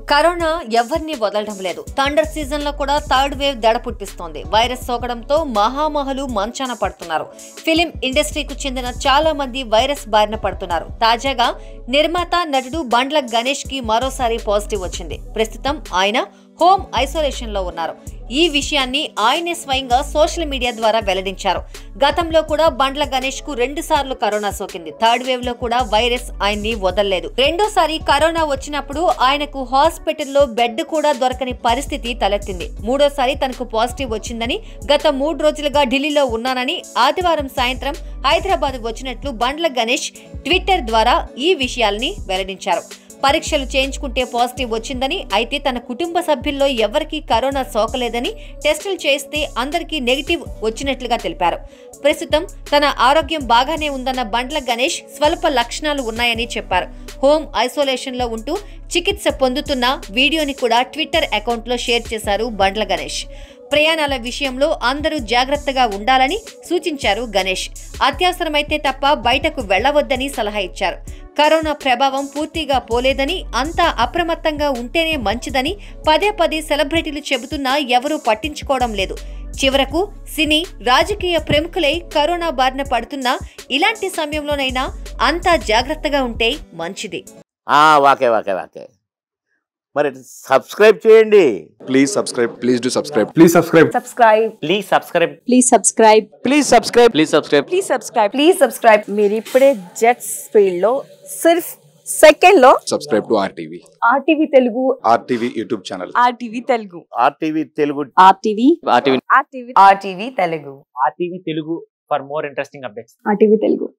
Corona ఎవరిని వదలడం లేదు థండర్ సీజన్ లో కూడా థర్డ్ వేవ్ దడ పుట్టిస్తోంది వైరస్ సోకడంతో మహామహులు మంచాన పడుతున్నారు ఫిలిం ఇండస్ట్రీకి చెందిన చాలా మంది వైరస్ బారిన పడుతున్నారు తాజాగా నిర్మాత నటుడు బండ్ల గణేష్ కి మరోసారి పాజిటివ్ వచ్చింది ప్రస్తుతం ఆయన హోమ్ ఐసోలేషన్ లో ఉన్నారు ఈ విషయాన్ని ఆయనే స్వయంగా సోషల్ మీడియా ద్వారా వెల్లడించారు గతంలో కూడా బండ్ల గణేష్ కు రెండు సార్లు కరోనా సోకింది థర్డ్ వేవ్ లో కూడా వైరస్ ఆయన్ని వదలలేదు రెండోసారి కరోనా వచ్చినప్పుడు ఆయనకు హాస్పిటల్లో బెడ్ కూడా దొరకని పరిస్థితి తలెత్తింది మూడోసారి తనకు పాజిటివ్ వచ్చిందని గత మూడు రోజులుగా ఢిల్లీలో ఉన్నానని ఆదివారం సాయంత్రం హైదరాబాద్ వచ్చినట్లు బండ్ల గణేష్ ట్విట్టర్ ద్వారా ఈ విషయాల్ని వెల్లడించారు పరీక్షలు చేయించుకుంటే పాజిటివ్ వచ్చిందని అయితే తన కుటుంబ సభ్యుల్లో ఎవరికీ కరోనా సోకలేదని టెస్టులు చేస్తే అందరికీ నెగిటివ్ వచ్చినట్లుగా తెలిపారు ప్రస్తుతం తన ఆరోగ్యం బాగానే ఉందన్న బండ్ల గణేష్ స్వల్ప లక్షణాలు ఉన్నాయని చెప్పారు హోమ్ ఐసోలేషన్ లో ఉంటూ చికిత్స పొందుతున్న వీడియోని కూడా ట్విట్టర్ అకౌంట్లో షేర్ చేశారు బండ్ల గణేష్ ప్రయాణాల విషయంలో అందరూ జాగ్రత్తగా ఉండాలని సూచించారు గణేష్ అత్యవసరమైతే తప్ప బయటకు వెళ్లవద్దని సలహా ఇచ్చారు కరోనా ప్రభావం పూర్తిగా పోలేదని అంతా అప్రమత్తంగా ఉంటేనే మంచిదని పదే పదే సెలబ్రిటీలు చెబుతున్నా ఎవరూ పట్టించుకోవడం లేదు చివరకు సినీ రాజకీయ ప్రముఖులై కరోనా బారిన పడుతున్నా ఇలాంటి సమయంలోనైనా అంతా జాగ్రత్తగా ఉంటే మంచిది ఆ, వాకే వాకే వాకే మరి సబ్స్క్రైబ్ చేయండి Please subscribe. Please do subscribe. Please subscribe. subscribe please subscribe please subscribe please subscribe please subscribe please subscribe please subscribe మీరు ఇప్పుడే జెట్స్ ఫీల్డ్ లో సిర్ఫ్ సెకండ్ లో Subscribe to RTV. RTV Telugu RTV YouTube channel. RTV Telugu RTV Telugu RTV RTV RTV RTV Telugu RTV Telugu for more interesting updates RTV Telugu